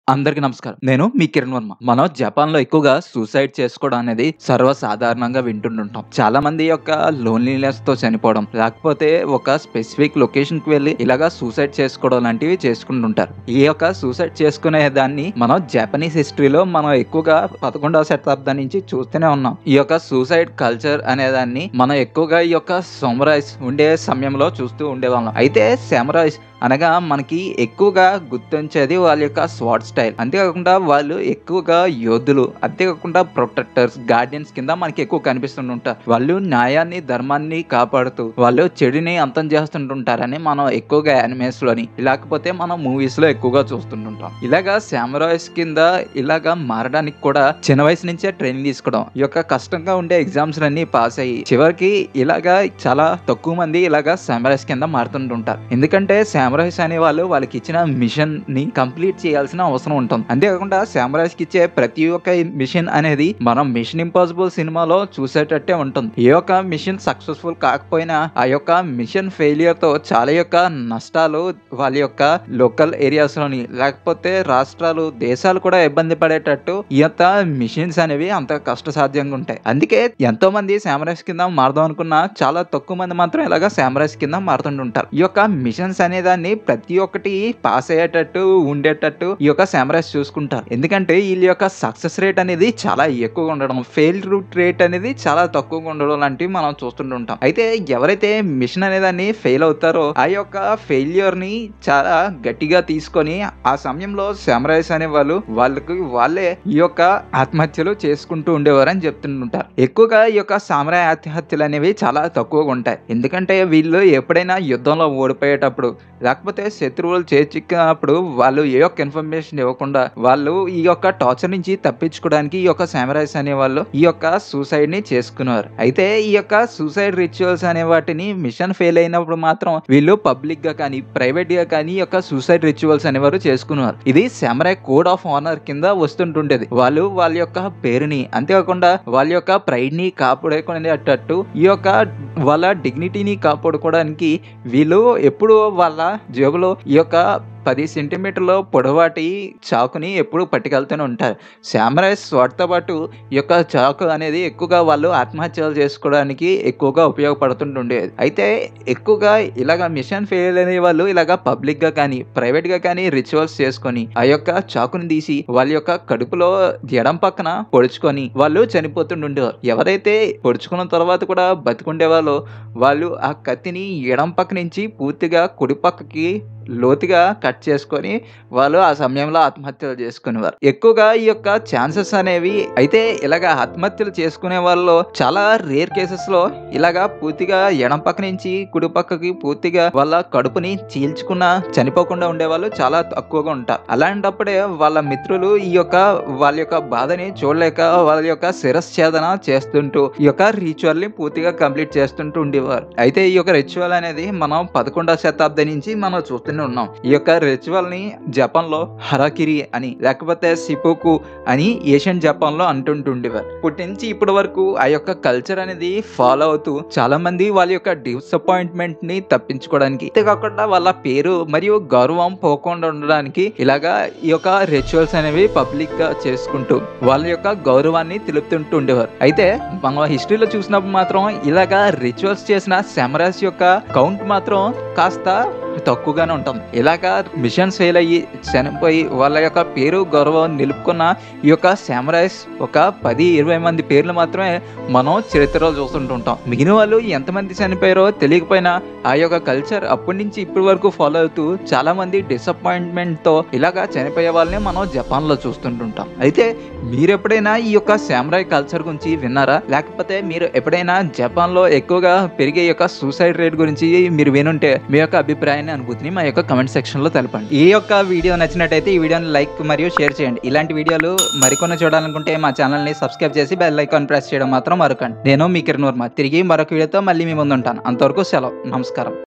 అందరికీ నమస్కారం నేను మీ కిరణ్ వర్మ మనం జపాన్ లో ఎక్కువగా సూసైడ్ చేసుకోవడం అనేది సర్వసాధారణంగా వింటుంటుంటాం చాలా మంది యొక్క లోన్లీనెస్ తో చనిపోవడం లేకపోతే ఒక స్పెసిఫిక్ లొకేషన్ కి వెళ్ళి ఇలాగా సూసైడ్ చేసుకోవడం లాంటివి చేసుకుంటుంటారు ఈ యొక్క సూసైడ్ చేసుకునే దాన్ని మనం జపనీస్ హిస్టరీలో మనం ఎక్కువగా పదకొండవ శతాబ్దం నుంచి చూస్తూనే ఉన్నాం ఈ యొక్క సూసైడ్ కల్చర్ అనే దాన్ని మనం ఎక్కువగా ఈ యొక్క సమురైస్ ఉండే సమయంలో చూస్తూ ఉండేవాళ్ళం అయితే సెమరైస్ అనగా మనకి ఎక్కువగా గుర్తించేది వాళ్ళ యొక్క స్వాట్ స్టైల్ అంతేకాకుండా వాళ్ళు ఎక్కువగా యోధులు అంతేకాకుండా ప్రొటెక్టర్స్ గార్డియన్స్ కింద మనకి ఎక్కువ కనిపిస్తుంటుంటారు వాళ్ళు న్యాయాన్ని ధర్మాన్ని కాపాడుతూ వాళ్ళు చెడుని అంతం చేస్తుంటుంటారని మనం ఎక్కువగా యానిమేస్ లోని లేకపోతే మనం మూవీస్ లో ఎక్కువగా చూస్తుంటుంటాం ఇలాగా సామరాయిస్ కింద ఇలాగా మారడానికి కూడా చిన్న వయసు నుంచే ట్రైనింగ్ తీసుకోవడం ఈ యొక్క కష్టంగా ఉండే ఎగ్జామ్స్ అన్ని పాస్ అయ్యి చివరికి ఇలాగా చాలా తక్కువ మంది ఇలాగా సామరాయిస్ కింద మారుతుంటుంటారు ఎందుకంటే సామరాయిస్ అనే వాళ్ళు వాళ్ళకి ఇచ్చిన మిషన్ ని కంప్లీట్ చేయాల్సిన అవసరం ఉంటుంది అంతేకాకుండా సామరాయిస్ కి ఇచ్చే ప్రతి ఒక్క మిషన్ అనేది మనం మిషన్ ఇంపాసిబుల్ సినిమాలో చూసేటట్టే ఉంటుంది ఏ ఒక్క మిషన్ సక్సెస్ఫుల్ కాకపోయినా ఆ యొక్క మిషన్ ఫెయిలియర్ తో చాలా యొక్క నష్టాలు వాళ్ళ యొక్క లోకల్ ఏరియాస్ లోని లేకపోతే రాష్ట్రాలు దేశాలు కూడా ఇబ్బంది పడేటట్టు ఈ యొక్క మిషన్స్ అనేవి అంత కష్టసాధ్యంగా ఉంటాయి అందుకే ఎంతో మంది సామరాయిస్ కింద మారదాం అనుకున్నా చాలా తక్కువ మంది మాత్రం ఇలాగా సామరాయిస్ కింద మారుతుంటుంటారు ఈ యొక్క మిషన్స్ అనే దాన్ని ప్రతి ఒక్కటి పాస్ అయ్యేటట్టు ఉండేటట్టు ఈ యొక్క సామరాయిస్ చూసుకుంటారు ఎందుకంటే వీళ్ళ యొక్క సక్సెస్ రేట్ అనేది చాలా ఎక్కువగా ఉండడం ఫెయిల్ రేట్ అనేది చాలా తక్కువగా ఉండడం లాంటివి మనం చూస్తుంటుంటాం అయితే ఎవరైతే మిషన్ అనే దాన్ని ఫెయిల్ అవుతారో ఆ యొక్క ఫెయిల్యూర్ ని చాలా గట్టిగా తీసుకొని ఆ సమయంలో సామరాయిస్ అనే వాళ్ళు వాళ్ళకి వాళ్ళే ఈ యొక్క ఆత్మహత్యలు చేసుకుంటూ ఉండేవారు అని చెప్తుంటుంటారు ఎక్కువగా ఈ యొక్క సామరాయ ఆత్మహత్యలు అనేవి చాలా తక్కువగా ఉంటాయి ఎందుకంటే వీళ్ళు ఎప్పుడైనా యుద్ధంలో ఓడిపోయేటప్పుడు లేకపోతే శత్రువులు చేచిక్కినప్పుడు వాళ్ళు ఏ యొక్క ఇన్ఫర్మేషన్ ఇవ్వకుండా వాళ్ళు ఈ యొక్క టార్చర్ నుంచి తప్పించుకోవడానికి ఈ యొక్క సామరాయిస్ అనే వాళ్ళు ఈ యొక్క సూసైడ్ ని చేసుకున్నారు అయితే ఈ యొక్క సూసైడ్ రిచువల్స్ అనే వాటిని మిషన్ ఫెయిల్ అయినప్పుడు మాత్రం వీళ్ళు పబ్లిక్ గా కానీ ప్రైవేట్ గా కానీ ఈ యొక్క సూసైడ్ రిచువల్స్ అనేవారు చేసుకున్నారు ఇది సామరాయ్ కోడ్ ఆఫ్ ఆనర్ కింద వస్తుంటుండేది వాళ్ళు వాళ్ళ యొక్క పేరుని అంతేకాకుండా వాళ్ళ యొక్క ప్రైడ్ ని కాపాడుకునేటట్టు ఈ యొక్క వాళ్ళ డిగ్నిటీని కాపాడుకోవడానికి వీళ్ళు ఎప్పుడు వాళ్ళ జేబులో ఈ యొక్క పది సెంటీమీటర్ల పొడవాటి చాకుని ఎప్పుడు పట్టుకెళ్తూనే ఉంటారు శామరైస్ వాటితో పాటు ఈ యొక్క చాకు అనేది ఎక్కువగా వాళ్ళు ఆత్మహత్యలు చేసుకోవడానికి ఎక్కువగా ఉపయోగపడుతుంటుండేది అయితే ఎక్కువగా ఇలాగ మిషన్ ఫెయిల్ అనే వాళ్ళు ఇలాగ పబ్లిక్ గా కానీ ప్రైవేట్ గా కానీ రిచువల్స్ చేసుకొని ఆ యొక్క చాకుని తీసి వాళ్ళ యొక్క కడుపులో ఎడం పక్కన పొడుచుకొని వాళ్ళు చనిపోతుండేవారు ఎవరైతే పొడుచుకున్న తర్వాత కూడా బతికుండే వాళ్ళు వాళ్ళు ఆ కత్తిని ఎడం పక్క నుంచి పూర్తిగా కుడి పక్కకి లోతుగా కట్ చేసుకొని వాళ్ళు ఆ సమయంలో ఆత్మహత్యలు చేసుకునేవారు ఎక్కువగా ఈ యొక్క ఛాన్సెస్ అనేవి అయితే ఇలాగ ఆత్మహత్యలు చేసుకునే వాళ్ళు చాలా రేర్ కేసెస్ లో ఇలాగా పూర్తిగా ఎడం పక్క నుంచి కుడి పక్కకి పూర్తిగా వాళ్ళ కడుపుని చీల్చుకున్న చనిపోకుండా ఉండే వాళ్ళు చాలా తక్కువగా ఉంటారు అలాంటప్పుడే వాళ్ళ మిత్రులు ఈ యొక్క వాళ్ళ యొక్క బాధని చూడలేక వాళ్ళ యొక్క శిరశ్ఛేదన చేస్తుంటూ ఈ యొక్క రిచువల్ ని పూర్తిగా కంప్లీట్ చేస్తుంటూ ఉండేవారు అయితే ఈ యొక్క రిచువల్ అనేది మనం పదకొండవ శతాబ్దం నుంచి మనం చూస్తూనే ఉన్నాం ఈ యొక్క రిచువల్ ని జపాన్ లో హరాకిరి అని లేకపోతే సిపోకు అని ఏషియన్ జపాన్ లో అంటుంటుండేవారు ఇప్పటి నుంచి ఇప్పటి వరకు ఆ యొక్క కల్చర్ అనేది ఫాలో అవుతూ చాలా మంది వాళ్ళ యొక్క డిసప్పాయింట్మెంట్ ని తప్పించుకోవడానికి అంతేకాకుండా వాళ్ళ పేరు మరియు గౌరవం పోకుండా ఉండడానికి ఇలాగా ఈ యొక్క రిచువల్స్ అనేవి పబ్లిక్ గా చేసుకుంటూ వాళ్ళ యొక్క గౌరవాన్ని తెలుపుతుంటూ ఉండేవారు అయితే మన హిస్టరీలో చూసినప్పుడు మాత్రం ఇలాగా రిచువల్స్ చేసిన సెమరాస్ యొక్క కౌంట్ మాత్రం కాస్త తక్కువగానే ఉంటుంది ఇలాగా మిషన్స్ ఫెయిల్ అయ్యి చనిపోయి వాళ్ళ యొక్క పేరు గౌరవం నిలుపుకున్న ఈ యొక్క సామరైస్ ఒక పది ఇరవై మంది పేర్లు మాత్రమే మనం చరిత్రలో చూస్తుంటుంటాం మిగిలిన వాళ్ళు ఎంతమంది చనిపోయారో తెలియకపోయినా ఆ యొక్క కల్చర్ అప్పటి నుంచి ఇప్పటి వరకు ఫాలో అవుతూ చాలా మంది డిసప్పాయింట్మెంట్ తో ఇలాగా చనిపోయే వాళ్ళని మనం జపాన్ లో చూస్తుంటుంటాం అయితే మీరు ఎప్పుడైనా ఈ యొక్క సామరాయ్ కల్చర్ గురించి విన్నారా లేకపోతే మీరు ఎప్పుడైనా జపాన్ లో ఎక్కువగా పెరిగే యొక్క సూసైడ్ రేట్ గురించి మీరు వినుంటే మీ యొక్క అభిప్రాయాన్ని అనుభూతిని మా యొక్క కమెంట్ సెక్షన్ లో తెలపండి ఈ యొక్క వీడియో నచ్చినట్టయితే ఈ వీడియోని లైక్ మరియు షేర్ చేయండి ఇలాంటి వీడియోలు మరికొన్ని చూడాలనుకుంటే మా ఛానల్ ని సబ్స్క్రైబ్ చేసి బెల్ ఐకాన్ ప్రెస్ చేయడం మాత్రం మరొకండి నేను మీ కిరణ్ వర్మ తిరిగి మరొక వీడియోతో మళ్ళీ మీ ముందు ఉంటాను అంతవరకు సెలవు నమస్కారం